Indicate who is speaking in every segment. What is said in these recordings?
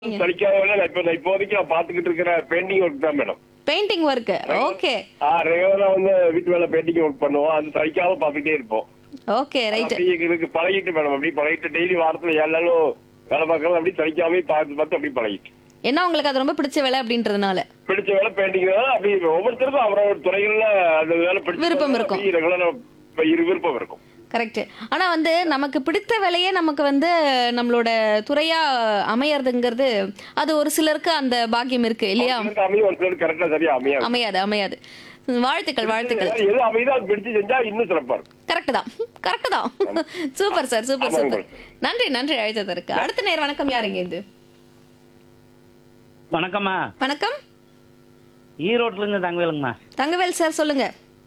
Speaker 1: படிக்காத வேலை நான் இப்ப நான் இப்போதைக்கு நான் பாத்துக்கிட்டு இருக்கிற பெயிண்டிங் ஒர்க் தான் மேடம்
Speaker 2: பெயிண்டிங் ஒர்க் ஓகே
Speaker 1: ரெகுலரா வந்து வீட்டு வேலை பெயிண்டிங் ஒர்க் பண்ணுவோம் அது சலிக்காம பாத்துக்கிட்டே இருப்போம்
Speaker 2: ஓகே ரைட்
Speaker 1: அப்படி இதுக்கு பழகிட்டு மேடம் அப்படி பழகிட்டு டெய்லி வாரத்துல ஏழு நாளும் வேலை பார்க்கறது அப்படி சலிக்காம பார்த்து பார்த்து அப்படி பழகிட்டு
Speaker 2: என்ன உங்களுக்கு அது ரொம்ப பிடிச்ச வேலை அப்படின்றதுனால
Speaker 1: பிடிச்ச வேலை பெயிண்டிங் தான் அப்படி ஒவ்வொருத்தருக்கும் அவரோட துறைகள்ல அந்த வேலை பிடிச்ச
Speaker 2: விருப்பம் இருக்கும்.
Speaker 1: ரெகுலரா விருப்பம் இருக்கும்
Speaker 2: கரெக்ட் ஆனா வந்து நமக்கு பிடித்த வேலையே நமக்கு வந்து நம்மளோட துறையா அமையறதுங்கிறது அது ஒரு சிலருக்கு அந்த பாக்கியம் இருக்கு இல்லையா
Speaker 1: ஒரு சிலருக்கு அமையும் ஒரு சிலருக்கு கரெக்டா சரியா அமையாது
Speaker 2: அமையாது அமையாது வாழ்த்துக்கள் வாழ்த்துக்கள்
Speaker 1: எது அமைதோ அது பிடிச்சு செஞ்சா இன்னும் சிறப்பா இருக்கும்
Speaker 2: கரெக்ட் தான் கரெக்ட் தான் சூப்பர் சார் சூப்பர்
Speaker 1: ஆமாங்க.
Speaker 2: சூப்பர் நன்றி நன்றி அழைத்ததற்கு அடுத்த நேர் வணக்கம் யாருங்க இது
Speaker 3: வணக்கம்மா
Speaker 2: வணக்கம்
Speaker 3: ஈரோட்ல இருந்து தங்கவேலுங்கம்மா
Speaker 2: தங்கவேல் சார் சொல்லுங்க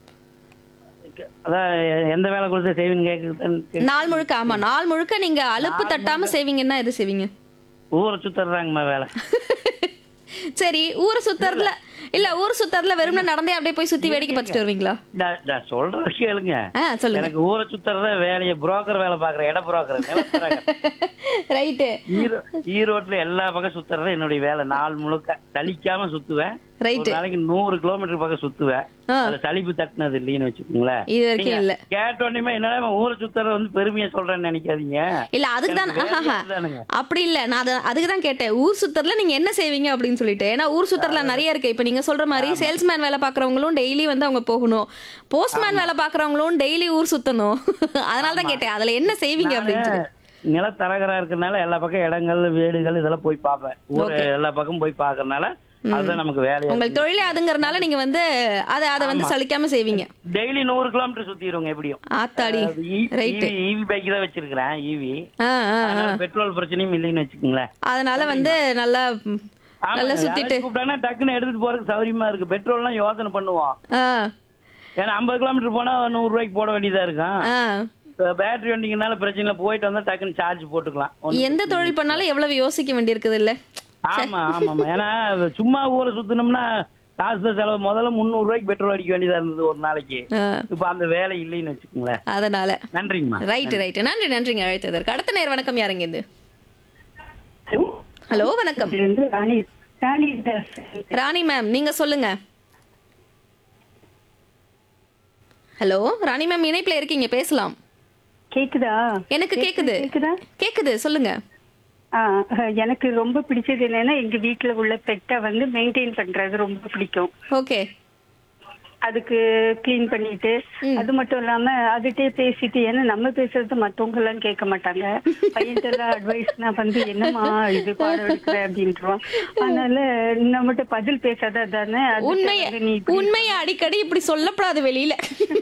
Speaker 3: அதான் எ- எந்த வேலை கொடுத்து செய்வீங்க கேக்குறது
Speaker 2: நாள் முழுக்க ஆமா நாள் முழுக்க நீங்க அலுப்பு தட்டாம செய்வீங்கன்னா எது செய்வீங்க
Speaker 3: ஊரை சுத்துறாங்கம்மா வேலை
Speaker 2: சரி ஊரை சுத்துறதுல இல்ல ஊர் சுத்துறதுல வெறும்னே நடந்தே அப்படியே போய் சுத்தி வேடிக்கை பார்த்துட்டு வருவீங்களா
Speaker 3: நான் நான் சொல்றது கேளுங்க
Speaker 2: ஆ சொல்லுங்க
Speaker 3: எனக்கு ஊரை சுத்துறத வேலையை புரோக்கர் வேலை பாக்குற இட புரோக்கர்
Speaker 2: ரைட்டு
Speaker 3: ஈரோ ஈரோட்ல எல்லா பக்கம் சுத்துறது என்னுடைய வேலை நாள் முழுக்க சலிக்காம சுத்துவேன்
Speaker 2: Right.
Speaker 3: ஒரு நாளைக்கு நூறு கிலோமீட்டர் பக்கம் சுத்துவேன்
Speaker 2: ஆ.
Speaker 3: அதுல சலிப்பு தட்டினது இல்லைன்னு வச்சுக்கோங்களேன்
Speaker 2: இது வரைக்கும் இல்ல
Speaker 3: கேட்டோன்னே என்னடா இவன் ஊரை சுத்துறத வந்து பெருமையா சொல்றேன்னு நினைக்காதீங்க
Speaker 2: இல்ல அதுக்கு தான்
Speaker 3: எனக்கு வேலையே
Speaker 2: ஆஹா
Speaker 3: அதுதானுங்க.
Speaker 2: அப்படி இல்ல நான் அத- அதுக்கு தான் கேட்டேன் ஊர் சுத்தறதுல நீங்க என்ன செய்வீங்க அப்படின்னு சொல்லிட்டு ஏன்னா ஊர் சுத்தறதுல நிறைய இருக்கு இப்ப நீங்க சொல்ற மாதிரி சேல்ஸ்மேன் வேலை பாக்குறவங்களும் டெய்லி வந்து அவங்க போகணும் போஸ்ட்மேன் வேலை பாக்குறவங்களும் டெய்லி ஊர் சுத்தணும் அதனால தான் கேட்டேன் அதுல என்ன செய்வீங்க அப்படின்னு சொல்லி
Speaker 3: நிலத்தரகரா இருக்கறனால எல்லா பக்கம் இடங்கள் வீடுகள் இதெல்லாம் போய் பார்ப்பேன் ஊர் எல்லா பக்கம் போய் பார்க்கறனால அதுதான் நமக்கு வேலையா
Speaker 2: உங்களுக்கு தொழிலே அதுங்கறனால நீங்க வந்து அதை அதை வந்து சலிக்காம செய்வீங்க
Speaker 3: டெய்லி நூறு கிலோமீட்டர் சுத்திடுவோங்க எப்படியும்
Speaker 2: ஆத்தாடி ரைட்டு
Speaker 3: ஈவி பைக் தான் வச்சிருக்கிறேன் ஈவி
Speaker 2: ஆ ஆ ஆ.
Speaker 3: பெட்ரோல் பிரச்சனையும் இல்லைன்னு வச்சுக்கோங்களேன்
Speaker 2: அதனால வந்து நல்லா ம், நல்லா சுத்திட்டு
Speaker 3: கூப்பிட்டாங்கன்னா டக்குன்னு எடுத்துட்டு போறதுக்கு சௌரியமா இருக்கு பெட்ரோல்லாம் யோசனை பண்ணுவோம்
Speaker 2: ஆ
Speaker 3: ஏன்னா ஐம்பது கிலோமீட்டர் போனா நூறு ரூபாய்க்கு போட வேண்டியதா இருக்கும்
Speaker 2: ஆ
Speaker 3: பேட்டரி வண்டிங்கனால பிரச்சனை இல்ல போயிட்டு வந்தா டக்குன்னு சார்ஜ் போட்டுக்கலாம் ஒண்ணும்
Speaker 2: எந்த தொழில் பண்ணாலும் எவ்வளவு யோசிக்க வேண்டியிருக்குது இல்ல
Speaker 3: ஆமா ஆமா ஆமா ஏன்னா சும்மா ஊரை சுத்தினோம்னா காசு தான் செலவு முதல்ல முந்நூறு ரூபாய்க்கு பெட்ரோல் அடிக்க வேண்டியதா இருந்தது ஒரு நாளைக்கு
Speaker 2: ஆ,
Speaker 3: இப்ப அந்த வேலை இல்லைன்னு வச்சுக்கோங்களேன்
Speaker 2: அதனால
Speaker 3: நன்றிங்கம்மா
Speaker 2: ரைட் ரைட் நன்றி நன்றிங்க அழைத்ததற்கு அடுத்த நேர் வணக்கம் யாருங்க இது ஹலோ வணக்கம்
Speaker 4: இருந்து ராணி ராணி தாஸ்.
Speaker 2: ராணி மேம் நீங்க சொல்லுங்க ஹலோ ராணி மேம் இணைப்புல இருக்கீங்க பேசலாம்
Speaker 4: கேக்குதா
Speaker 2: எனக்கு கேக்குது
Speaker 4: கேக்குதா
Speaker 2: கேக்குது சொல்லுங்க
Speaker 4: ஆ, எனக்கு ரொம்ப பிடிச்சது என்னன்னா எங்க வீட்ல உள்ள பெட்டை வந்து மெயின்டைன் பண்றது ரொம்ப பிடிக்கும்
Speaker 2: ஓகே
Speaker 4: அதுக்கு க்ளீன் பண்ணிட்டு அது மட்டும் இல்லாம அதுட்டே பேசிட்டு ஏன்னா நம்ம பேசுறது மத்தவங்க எல்லாம் கேட்க மாட்டாங்க பையன்கிட்ட எல்லாம் அட்வைஸ்னா வந்து என்னம்மா இது பாடம் எடுக்கிற அப்படின்ட்டுருவான் அதனால நம்மகிட்ட பதில் பேசாத தானே அதுக்கு
Speaker 2: உண்மைய
Speaker 4: வந்து நீ இப்படி
Speaker 2: உண்மைய அடிக்கடி இப்படி சொல்லப்படாது வெளியில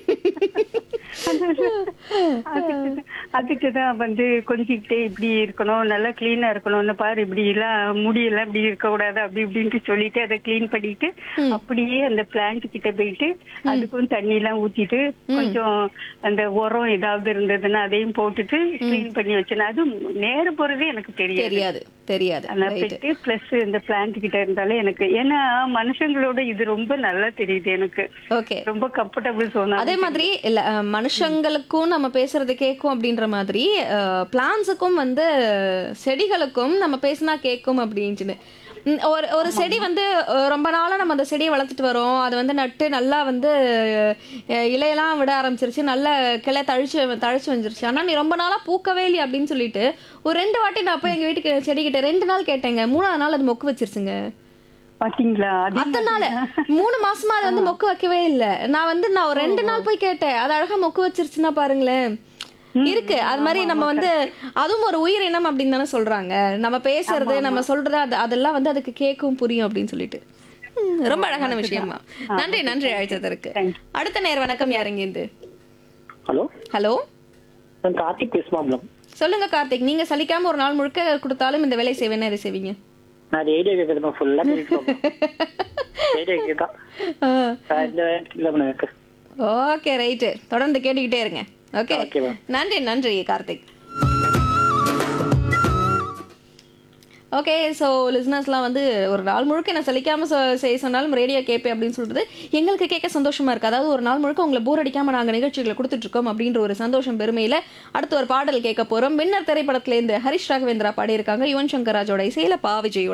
Speaker 4: அதுக்கு- அதுக்கு தான் வந்து கொஞ்சிக்கிட்டே இப்படி இருக்கணும் நல்லா கிளீனா இருக்கணும்னு பாரு இப்படி எல்லாம் முடியெல்லாம் இப்படி இருக்க கூடாது அப்படி இப்படின்ட்டு சொல்லிட்டு அதை க்ளீன் பண்ணிட்டு அப்படியே அந்த பிளான்ட் கிட்ட போயிட்டு அதுக்கும் தண்ணி எல்லாம் ஊத்திட்டு கொஞ்சம் அந்த உரம் ஏதாவது இருந்ததுன்னா அதையும் போட்டுட்டு க்ளீன் பண்ணி வச்சேன் அது நேரம் போறதே எனக்கு தெரியாது
Speaker 2: தெரியாது தெரியாது
Speaker 4: ஆனா
Speaker 2: Right.
Speaker 4: பெட்டு பிளஸ் இந்த பிளான்ட் கிட்ட இருந்தாலே எனக்கு ஏன்னா மனுஷங்களோட இது ரொம்ப நல்லா தெரியுது எனக்கு
Speaker 2: ஓகே
Speaker 4: ரொம்ப கம்ஃபர்டபுள் சோனா
Speaker 2: அதே மாதிரி இல்ல அஹ், மனுஷங்களுக்கும் நம்ம பேசுறது கேட்கும் அப்படின்ற மாதிரி பிளான்ஸுக்கும் வந்து செடிகளுக்கும் நம்ம பேசினா கேட்கும் அப்படின்ட்டு ம், ஒரு ஒரு செடி வந்து அஹ், ரொம்ப நாளா நம்ம அந்த செடியை வளர்த்துட்டு வரோம் அது வந்து நட்டு நல்லா வந்து அஹ், இலையெல்லாம் விட ஆரம்பிச்சிருச்சு நல்ல கிளை தழிச்சு தழைச்சு வந்துருச்சு ஆனா நீ ரொம்ப நாளா பூக்கவே இல்லையே அப்படின்னு சொல்லிட்டு ஒரு ரெண்டு வாட்டி நான் போய் எங்க வீட்டுக்கு செடிகிட்ட ரெண்டு நாள் கேட்டேங்க மூணாவது நாள் அது மொக்கு வச்சிருச்சுங்க
Speaker 4: பாத்தீங்களா அது
Speaker 2: அதனால மூணு மாசமா அது வந்து மொக்கு வைக்கவே இல்ல நான் வந்து நான் ஒரு ரெண்டு நாள் போய் கேட்டேன் அது அழகா மொக்கு வச்சிருச்சுன்னா பாருங்களேன் இருக்கு அது மாதிரி நம்ம வந்து அதுவும் ஒரு உயிரினம் அப்படின்னு தானே சொல்றாங்க நம்ம பேசுறது நம்ம சொல்றது அது அதெல்லாம் வந்து அதுக்கு கேட்கும் புரியும் அப்படின்னு சொல்லிட்டு ம், ரொம்ப அழகான விஷயமா நன்றி நன்றி அழைத்ததற்கு அடுத்த நேர் வணக்கம் யாருங்க இது
Speaker 5: ஹலோ
Speaker 2: ஹலோ
Speaker 5: நான் கார்த்திக் பேசுமாம்லம்
Speaker 2: சொல்லுங்க கார்த்திக் நீங்க சலிக்காம ஒரு நாள் முழுக்க கொடுத்தாலும் இந்த வேலையை செய்வேன் எதை செய்வீங்க
Speaker 5: நான் ரேடியோ கேட்கறது ஃபுல்லா கேட்டுட்டு ரேடியோ கேட்கா இந்த இல்லை எனக்கு
Speaker 2: ஓகே ரைட்டு தொடர்ந்து கேட்டுக்கிட்டே இருங்க ஓகே
Speaker 5: Okay, ma'am.
Speaker 2: நன்றி நன்றி கார்த்திக் ஓகே ஸோ லிஸ்னஸ்லாம் வந்து ஒரு நாள் முழுக்க என்ன சலிக்காம சொ- செய்ய சொன்னாலும் ரேடியோ கேட்பேன் அப்படின்னு சொல்றது எங்களுக்கு கேட்க சந்தோஷமா இருக்கு அதாவது ஒரு நாள் முழுக்க உங்களை போர் அடிக்காம நாங்கள் நிகழ்ச்சிகளை கொடுத்துட்டு இருக்கோம் அப்படின்ற ஒரு சந்தோஷம் பெருமையில அடுத்து ஒரு பாடல் கேட்க போறோம் மின்னர் திரைப்படத்துல இருந்து ஹரிஷ் ராகவேந்திரா பாடியிருக்காங்க யுவன் சங்கர் ராஜோட இசையில பா விஜயோட